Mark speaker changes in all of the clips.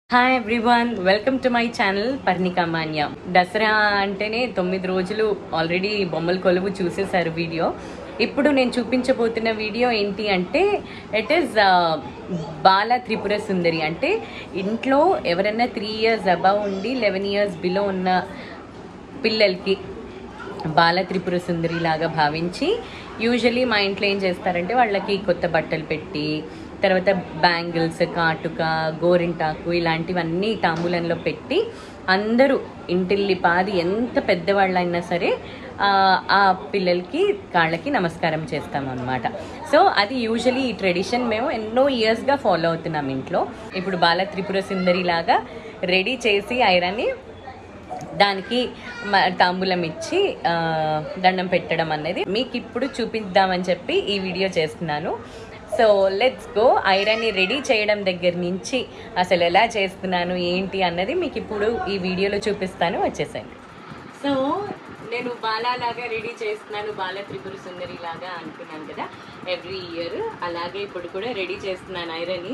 Speaker 1: Hi everyone welcome to my channel Parnika Manya Dasara అంటేనే తొమ్మిది రోజులు ఆల్రెడీ బొమ్మల కొలువు చూసేశారు వీడియో ఇప్పుడు నేను చూపించబోతున్న వీడియో ఏంటి అంటే ఇట్ ఈస్ బాల త్రిపుర సుందరి అంటే ఇంట్లో ఎవరైనా త్రీ ఇయర్స్ అబవ్ ఉండి లెవెన్ ఇయర్స్ బిలో ఉన్న పిల్లలకి బాల త్రిపుర సుందరి లాగా భావించి యూజువలీ మా ఇంట్లో ఏం చేస్తారంటే వాళ్ళకి కొత్త బట్టలు పెట్టి తర్వాత బ్యాంగిల్స్ కాటుక గోరింటాకు ఇలాంటివన్నీ తాంబూలంలో పెట్టి అందరూ ఇంటిల్లి పాది ఎంత పెద్దవాళ్ళైనా సరే ఆ, ఆ పిల్లలకి కాళ్ళకి నమస్కారం చేస్తాం అనమాట సో అది యూజువలీ ఈ ట్రెడిషన్ మేము ఎన్నో ఇయర్స్గా ఫాలో అవుతున్నాం ఇంట్లో ఇప్పుడు బాల త్రిపుర సుందరి లాగా రెడీ చేసి ఐరాన్ని దానికి మ- తాంబూలం ఇచ్చి ఆ, దండం పెట్టడం అనేది మీకు ఇప్పుడు చూపిద్దామని చెప్పి ఈ వీడియో చేస్తున్నాను సో లెట్స్ గో ఐరన్ని రెడీ చేయడం దగ్గర నుంచి అసలు ఎలా చేస్తున్నాను ఏంటి అన్నది మీకు ఇప్పుడు ఈ వీడియోలో చూపిస్తాను వచ్చేసండి సో నేను బాలా లాగా రెడీ చేస్తున్నాను బాల త్రిపుర సుందరి లాగా అనుకున్నాను కదా ఎవ్రీ ఇయర్ అలాగే ఇప్పుడు కూడా రెడీ చేస్తున్నాను ఐరని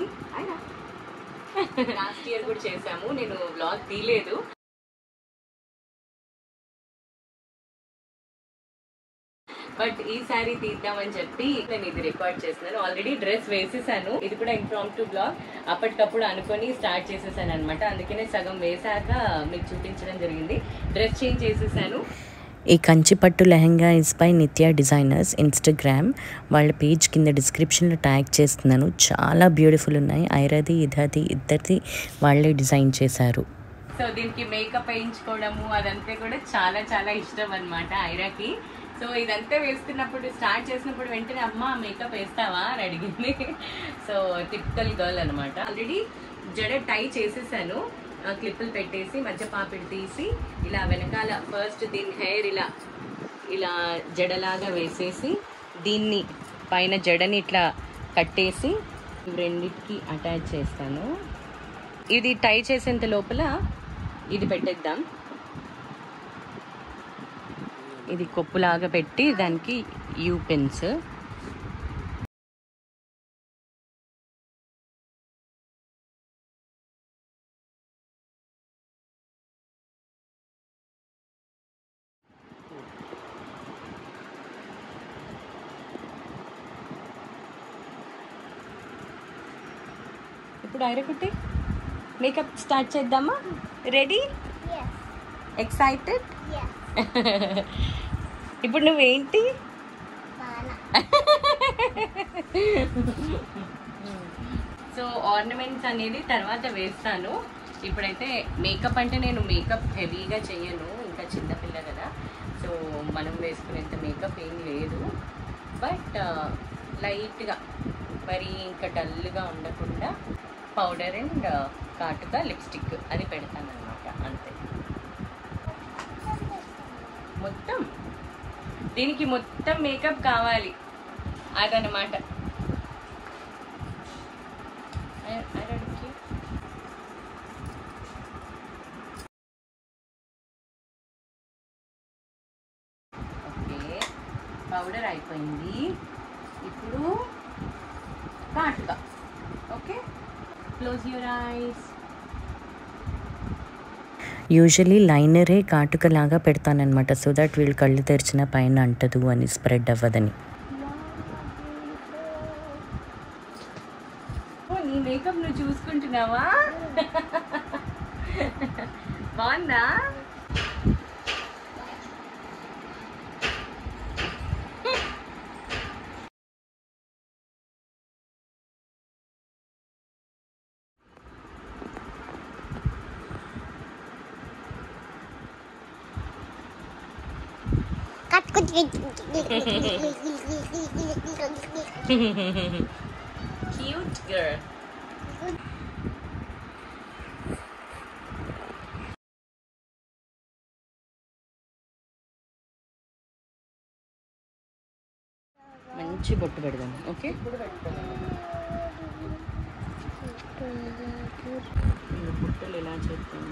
Speaker 1: లాస్ట్ ఇయర్ కూడా చేసాము నేను వ్లాగ్ తీయలేదు బట్ ఈసారి తీద్దామని చెప్పి నేను ఇది రికార్డ్ చేస్తున్నాను ఆల్రెడీ డ్రెస్ వేసేసాను ఇది కూడా ఇంప్రాంప్టు బ్లాగ్ అప్పటికప్పుడు అనుకొని స్టార్ట్ చేసేసాను అనమాట అందుకనే సగం వేసాక మీకు చూపించడం జరిగింది డ్రెస్ చేంజ్ చేసేసాను
Speaker 2: ఈ కంచిపట్టు lehenga is by Nitya designers Instagram వాళ్ళ పేజ్ కింద డిస్క్రిప్షన్లో ట్యాగ్ చేస్తున్నాను చాలా బ్యూటిఫుల్ ఉన్నాయి ఐరాది ఇదాది ఇద్దరిది వాళ్ళే డిజైన్ చేశారు
Speaker 1: సో దీనికి మేకప్ వేయించుకోవడము అదంతా కూడా చాలా చాలా ఇష్టం అన్నమాట ఐరాకి సో ఇదంతా వేస్తున్నప్పుడు స్టార్ట్ చేసినప్పుడు వెంటనే అమ్మ మేకప్ వేస్తావా అని అడిగింది సో టిపికల్ గర్ల్ అనమాట ఆల్రెడీ జడ టై చేసేసాను ఆ క్లిప్పులు పెట్టేసి మధ్య పాపిడి తీసి ఇలా వెనకాల ఫస్ట్ దీని హెయిర్ ఇలా ఇలా జడలాగా వేసేసి దీన్ని పైన జడని ఇట్లా కట్టేసి రెండిటికి అటాచ్ చేస్తాను ఇది టై చేసేంత లోపల ఇది పెట్టేద్దాం ఇది కొప్పులాగా పెట్టి దానికి యూ పెన్స్ ఇప్పుడు ఐరకుట్టి మేకప్ స్టార్ట్ చేద్దామా రెడీ ఎక్సైటెడ్ ఇప్పుడు నువ్వేంటి సో ఆర్నమెంట్స్ అనేది తర్వాత వేస్తాను ఇప్పుడైతే మేకప్ అంటే నేను మేకప్ హెవీగా చెయ్యను ఇంకా చిన్నపిల్ల కదా సో మనం వేసుకునేంత మేకప్ ఏం లేదు బట్ లైట్గా మరి ఇంకా డల్గా ఉండకుండా పౌడర్ అండ్ కాటుగా లిప్స్టిక్ అది పెడతాను అనమాట అంతే మొత్తం దీనికి మొత్తం మేకప్ కావాలి అదనమాట I- I don't care. Okay powder అయిపోయింది ఇప్పుడు కాటుగా okay close your eyes
Speaker 2: usually లైనరే కాటుకలాగా పెడతానన్నమాట సో దట్ వీళ్ళు కళ్ళు తెరిచిన పైన అంటదు అని స్ప్రెడ్ అవ్వదని
Speaker 1: ఓ, నీ మేకప్ నువ్వు చూసుకుంటున్నావా బాగుందా క్యూట్ గర్ల్ మంచి బొట్టు పెడదాం ఓకే బుట్టలు ఎలా చేద్దాం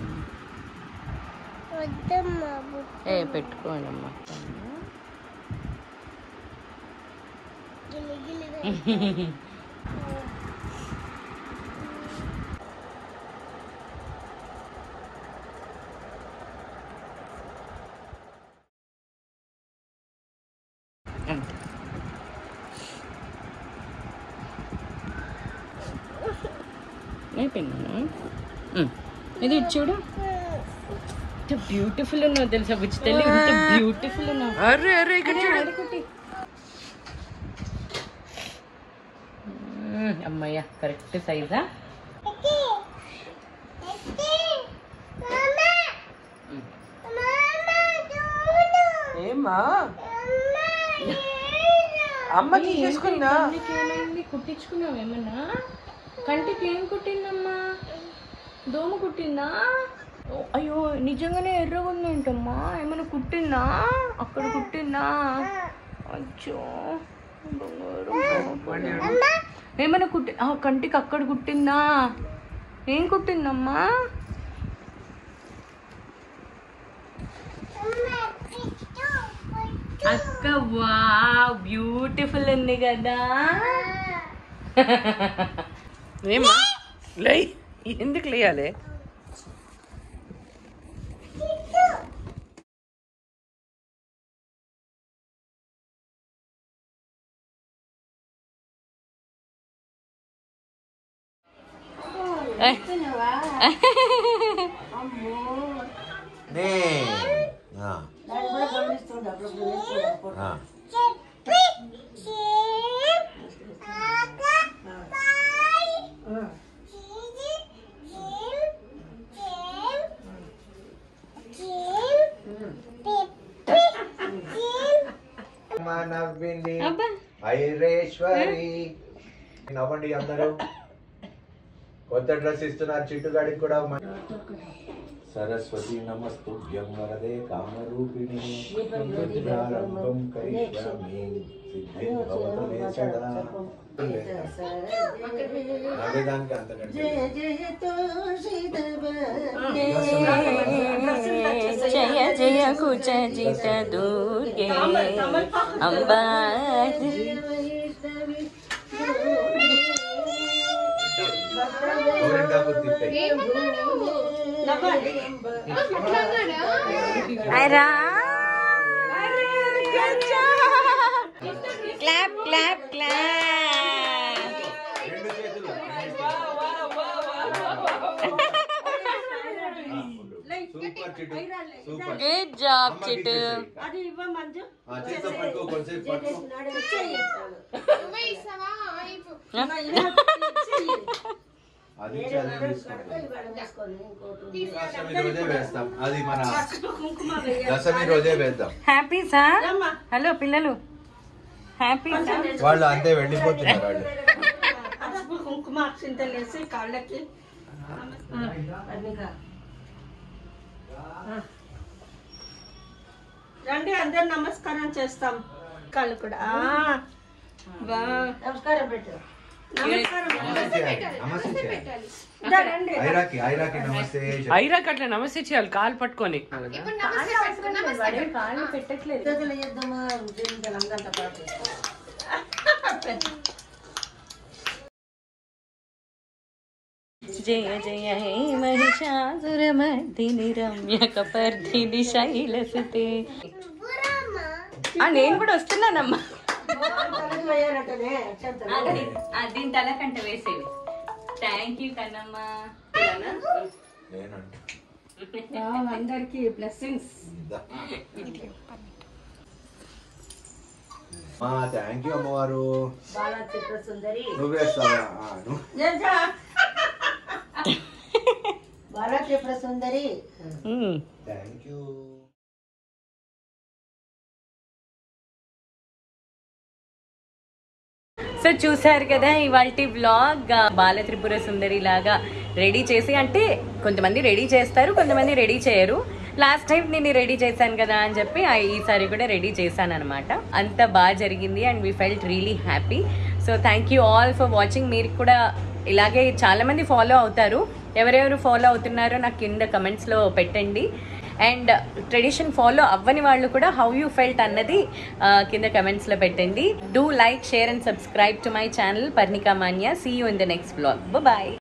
Speaker 1: ఏ పెట్టుకోండి అమ్మా అయిపోయిందా ఉమ్. ఇది ఇటు చూడు ఇంత బ్యూటిఫుల్ ఉన్నావు తెలుసా బుచ్చి తల్లి ఇంత బ్యూటిఫుల్ ఉన్నావు
Speaker 3: అరే అరే ఇక్కడ చూడు
Speaker 1: అది కుట్టి. మ్మ్, అమ్మయ్య కరెక్ట్ సైజా
Speaker 3: ఏమ్మా అమ్మ తీసేసుకుందా
Speaker 1: కంటికి ఏమైంది కుట్టించుకున్నావు ఏమన్నా కంటికి ఏం కుట్టిందమ్మా దోమ కుట్టిందా ఓ, అయ్యో నిజంగానే ఎర్రగా ఉందేంటమ్మా ఏమైనా కుట్టిందా అక్కడ కుట్టిందా అచ్చో బంగారం పాప. ఏమైనా కుట్టి ఆ, కంటికి అక్కడ కుట్టిందా ఏం కుట్టిందమ్మా అక్క వా బ్యూటిఫుల్ ఉంది కదా
Speaker 3: ఏమ్మా లే ఎందుకు లేయాలి
Speaker 4: నే ఆ. ఆ. అమ్మా నవ్వింది
Speaker 1: అబ్బా
Speaker 4: ఐరేశ్వరి నవ్వండి అందరూ కొత్త డ్రెస్ ఇస్తున్నారు చిట్టుగాడికి కూడా మ- సరస్వతి నమస్తుభ్యం వరదే కామరూపిణి ప్రారంభం కరిష్యామి సిద్ధిం భవతు మే సదా నవ్వేదానికి అంతకంటే
Speaker 1: జయ జయ కుచ జిత దుర్గే అంబా
Speaker 4: గోరింటాకు తిప్పాయి
Speaker 1: అరా క్లాప్ క్లాప్ క్లాప్
Speaker 4: రెండు చేతులు సూపర్ చిట్టు సూపర్
Speaker 1: గుడ్ జాబ్
Speaker 4: అమ్మకి
Speaker 1: చిట్టు
Speaker 4: ఇచ్చేసేయ్. ఆ, చేత్తో పట్టుకో కొంచెంసేపు పట్టుకో అది ఇచ్చి అదే తీసుకోండి. దశమి రోజే వేస్తాం అది మన దశమి రోజే వేద్దాం
Speaker 1: హ్యాపీ సార్ హలో పిల్లలు హ్యాపీ సార్
Speaker 4: వాళ్ళు అంతే వెళ్ళిపోతున్నారు వాళ్ళు
Speaker 5: పసుపు కుంకుమ అక్షింతలు వేసి కాళ్ళకి రండి అందరు నమస్కారం చేస్తాం కాళ్ళు కూడా ఆ, బా. నమస్కారం పెట్టు నమస్కారం
Speaker 4: నమస్తే చేయాలి. నమస్తే చేయాలి.
Speaker 5: ఇదా రండి
Speaker 4: ఐరాకి ఐరాకి నమస్తే చెప్పు.
Speaker 3: ఐరాకి అట్లా నమస్తే చేయాలి కాలు పట్టుకొని
Speaker 1: కాళ్ళు పెట్టట్లేదు జయ జయ హే మహిషాసురమర్దిని రమ్య కపర్దిని శైలసుతే ఆ, నేను కూడా వస్తున్నానమ్మా అది ఆ, దీని తలకంట వేసేవి థ్యాంక్ యూ కన్నమ్మా
Speaker 4: నేనండి.
Speaker 5: అందరికి బ్లెస్సింగ్స్
Speaker 4: దా. మా థ్యాంక్ యూ అమ్మవారు నువ్వేస్తావా ఆ, నువ్వు
Speaker 5: సుందరి
Speaker 1: మ్మ్.
Speaker 4: థ్యాంక్ యూ
Speaker 1: సో చూసారు కదా ఇవాళ వ్లాగ్ బాల త్రిపుర సుందరి లాగా రెడీ చేసి అంటే కొంతమంది రెడీ చేస్తారు కొంతమంది రెడీ చేయరు లాస్ట్ టైం నేను రెడీ చేశాను కదా అని చెప్పి ఆ ఈసారి కూడా రెడీ చేశాను అనమాట అంత బాగా జరిగింది and we felt really happy so thank you all for watching మీరు కూడా ఇలాగే చాలా మంది ఫాలో అవుతారు ఎవరెవరు ఫాలో అవుతున్నారో నాకు కింద కమెంట్స్లో పెట్టండి అండ్ ట్రెడిషన్ ఫాలో అవ్వని వాళ్ళు కూడా హౌ యూ ఫెల్ట్ అన్నది ఆ, కింద కమెంట్స్లో పెట్టండి do like share and subscribe to my channel Parnika Manya see you in the next blog bye